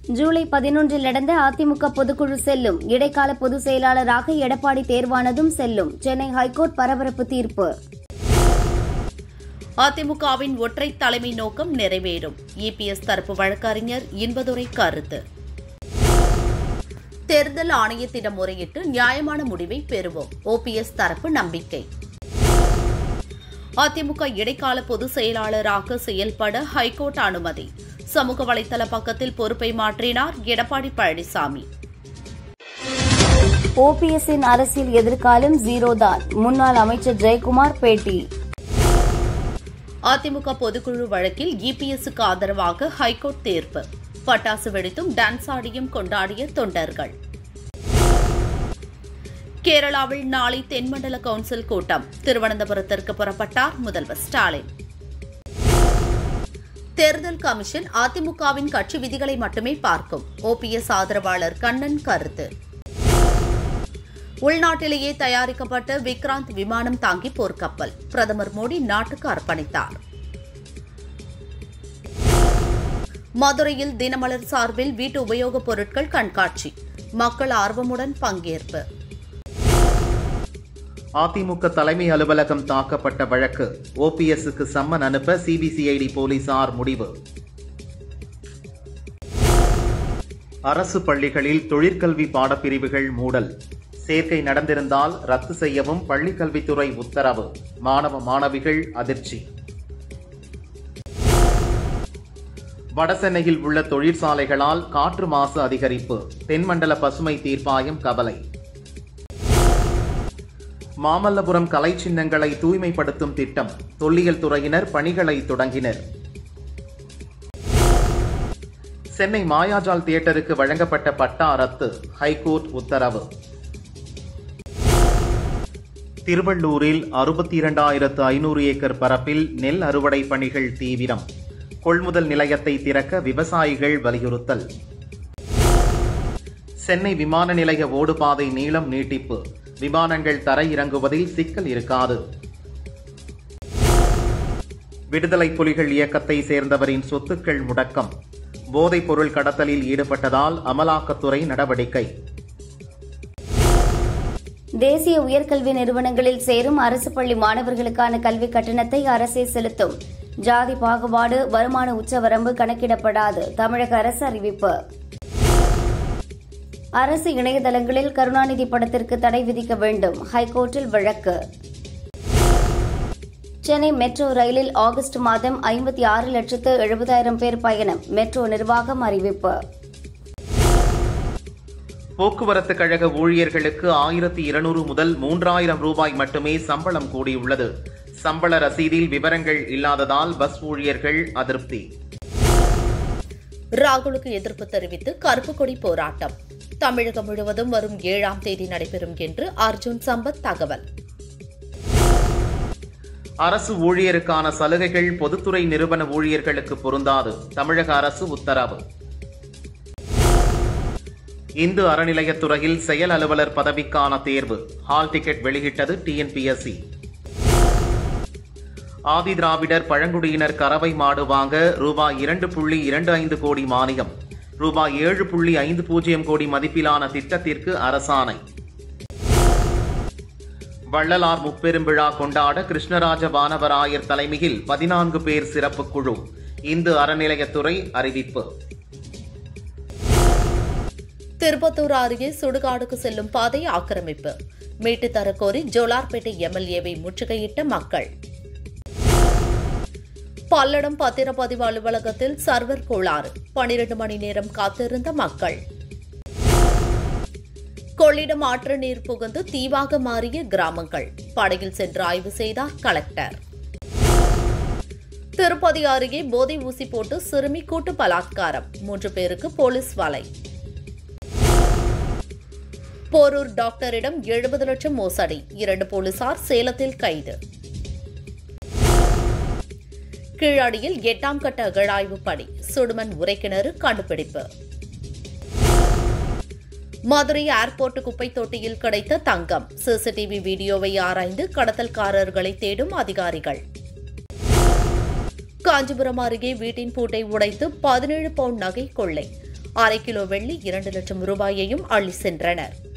ஜூலை பதினொன்றில் நடந்த அதிமுக பொதுக்குழு செல்லும் இடைக்கால பொதுச் செயலாளராக எடப்பாடி தேர்வானதும் செல்லும் சென்னை ஹைகோர்ட் பரபரப்பு தீர்ப்பு அதிமுகவின் ஒற்றை தலைமை நோக்கம் நிறைவேறும் இபிஎஸ் தரப்பு வழக்கறிஞர் இன்பதுரை கருத்து தேர்தல் ஆணையத்திடம் முறையிட்டு நியாயமான முடிவை பெறுவோம் ஓபிஎஸ் தரப்பு நம்பிக்கை அதிமுக இடைக்கால பொதுச் செயலாளராக செயல்பட ஹைகோர்ட் அனுமதி சமூக வலைதள பக்கத்தில் பொறுப்பை மாற்றினார் எடப்பாடி பழனிசாமி ஓபிஎஸ்ஸின் அரசியல் எதிர்காலம் ஜீரோ தான் முன்னாள் அமைச்சர் ஜெயக்குமார் பேட்டி அதிமுக பொதுக்குழு வழக்கில் இபிஎஸ்க்கு ஆதரவாக ஹைகோர்ட் தீர்ப்பு பட்டாசு வெடித்தும் டான்ஸ் ஆடியும் கொண்டாடிய தொண்டர்கள் கேரளாவில் நாளை தென்மண்டல கவுன்சில் கூட்டம் திருவனந்தபுரத்திற்கு புறப்பட்டார் முதல்வர் ஸ்டாலின் தேர்தல் கமிஷன் அதிமுகவின் கட்சி விதிகளை மட்டுமே பார்க்கும் ஓபிஎஸ் ஆதரவாளர் கண்ணன் கருத்து உள்நாட்டிலேயே தயாரிக்கப்பட்ட விக்ராந்த் விமானம் தாங்கி போர்க்கப்பல் பிரதமர் மோடி நாட்டுக்கு அர்ப்பணித்தார் மதுரையில் தினமலர் சார்பில் வீட்டு உபயோகப் பொருட்கள் கண்காட்சி மக்கள் ஆர்வமுடன் பங்கேற்பு அதிமுக தலைமை அலுவலகம் தாக்கப்பட்ட வழக்கு ஓபிஎஸ்க்கு சம்மன் அனுப்ப சிபிசிஐடி போலீசார் முடிவு அரசு பள்ளிகளில் தொழிற்கல்வி பாடப்பிரிவுகள் மூடல் சேர்க்கை நடந்திருந்தால் ரத்து செய்யவும் பள்ளிக்கல்வித்துறை உத்தரவு மாணவ மாணவிகள் அதிர்ச்சி வடசென்னையில் உள்ள தொழிற்சாலைகளால் காற்று மாசு அதிகரிப்பு தென்மண்டல பசுமை தீர்ப்பாயம் கவலை மாமல்லபுரம் கலை சின்னங்களை தூய்மைப்படுத்தும் திட்டம் தொல்லியல் துறையினர் பணிகளை தொடங்கினர் சென்னை மாயாஜால் தியேட்டருக்கு வழங்கப்பட்ட பட்டா ரத்து ஹைகோர்ட் உத்தரவு திருவள்ளூரில் அறுபத்தி இரண்டாயிரத்து ஐநூறு ஏக்கர் பரப்பில் நெல் அறுவடை பணிகள் தீவிரம் கொள்முதல் நிலையத்தை திறக்க விவசாயிகள் வலியுறுத்தல் சென்னை விமான நிலைய ஓடுபாதை நீளம் நீட்டிப்பு விமானங்கள் தரையிறங்குவதில் சிக்கல் இருக்காது விடுதலை புலிகள் இயக்கத்தை சேர்ந்தவரின் சொத்துக்கள் முடக்கம் போதைப் பொருள் கடத்தலில் ஈடுபட்டதால் அமலாக்கத்துறை நடவடிக்கை தேசிய உயர்கல்வி நிறுவனங்களில் சேரும் அரசு பள்ளி மாணவர்களுக்கான கல்வி கட்டணத்தை அரசே செலுத்தும் ஜாதி பாகுபாடு வருமான உச்சவரம்பு கணக்கிடப்படாது தமிழக அரசு அறிவிப்பு அரசு இணையதளங்களில் கருணாநிதி படத்திற்கு தடை விதிக்க வேண்டும் ஹைகோர்ட்டில் வழக்கு சென்னை மெட்ரோ ரயிலில் ஆகஸ்ட் மாதம் ஐம்பத்தி ஆறு லட்சத்து எழுபதாயிரம் பேர் பயணம் மெட்ரோ நிர்வாகம் அறிவிப்பு போக்குவரத்து கழக ஊழியர்களுக்கு ஆயிரத்தி இருநூறு முதல் மூன்றாயிரம் ரூபாய் மட்டுமே சம்பளம் கூடியுள்ளது சம்பள ரசீதில் விவரங்கள் இல்லாததால் பஸ் ஊழியர்கள் அதிருப்தி ராகுலுக்கு எதிர்ப்பு தெரிவித்து கருப்பு கொடி போராட்டம் தமிழகம் முழுவதும் வரும் ஏழாம் தேதி நடைபெறும் என்று அர்ஜுன் சம்பத் தகவல் அரசு ஊழியருக்கான சலுகைகள் பொதுத்துறை நிறுவன ஊழியர்களுக்கு பொருந்தாது தமிழக அரசு உத்தரவு இந்து அறநிலையத்துறையில் செயல் அலுவலர் பதவிக்கான தேர்வு ஹால் டிக்கெட் வெளியிட்டது டிஎன்பிஎஸ்சி ஆதி திராவிடர் பழங்குடியினர் கறவை மாடு வாங்க ரூபாய் இரண்டு புள்ளி இரண்டு ஐந்து கோடி மானியம் ரூபாய் ஏழு புள்ளி ஐந்து பூஜ்ஜியம் கோடி மதிப்பிலான திட்டத்திற்கு அரசாணை வள்ளலார் முப்பெரும் விழா கொண்டாட கிருஷ்ணராஜ வானவராயர் தலைமையில் பதினான்கு பேர் சிறப்பு குழு இந்து அறநிலையத்துறை அறிவிப்பு திருப்பத்தூர் அருகே சுடுகாடுக்கு செல்லும் பாதை ஆக்கிரமிப்பு மீட்டு தரக்கோரி ஜோலார்பேட்டை எம்எல்ஏவை முற்றுகையிட்ட மக்கள் பல்லடம் பத்திரப்பதிவு அலுவலகத்தில் சர்வர் கோளாறு பனிரெண்டு மணி நேரம் காத்திருந்த மக்கள் கொள்ளிடம் ஆற்று நீர் புகுந்து தீவாக மாறிய கிராமங்கள் படகில் சென்று ஆய்வு செய்தார் கலெக்டர் திருப்பதி அருகே போதை ஊசி போட்டு சிறுமி கூட்டு பலாத்காரம் மூன்று பேருக்கு போலீஸ் வலை போரூர் டாக்டரிடம் எழுபது லட்சம் மோசடி இரண்டு போலீசார் சேலத்தில் கைது கீழடியில் எட்டாம் கட்ட அகழாய்வு பணி சுடுமண் உரைக்கிணறு கண்டுபிடிப்பு மதுரை ஏர்போர்ட் குப்பை தொட்டியில் கிடைத்த தங்கம் சிசிடிவி வீடியோவை ஆராய்ந்து கடத்தல்காரர்களை தேடும் அதிகாரிகள் காஞ்சிபுரம் அருகே வீட்டின் பூட்டை உடைத்து பதினேழு பவுண்ட் நகை கொள்ளை அரை கிலோ வெள்ளி இரண்டு லட்சம் ரூபாயையும் அள்ளி சென்றனர்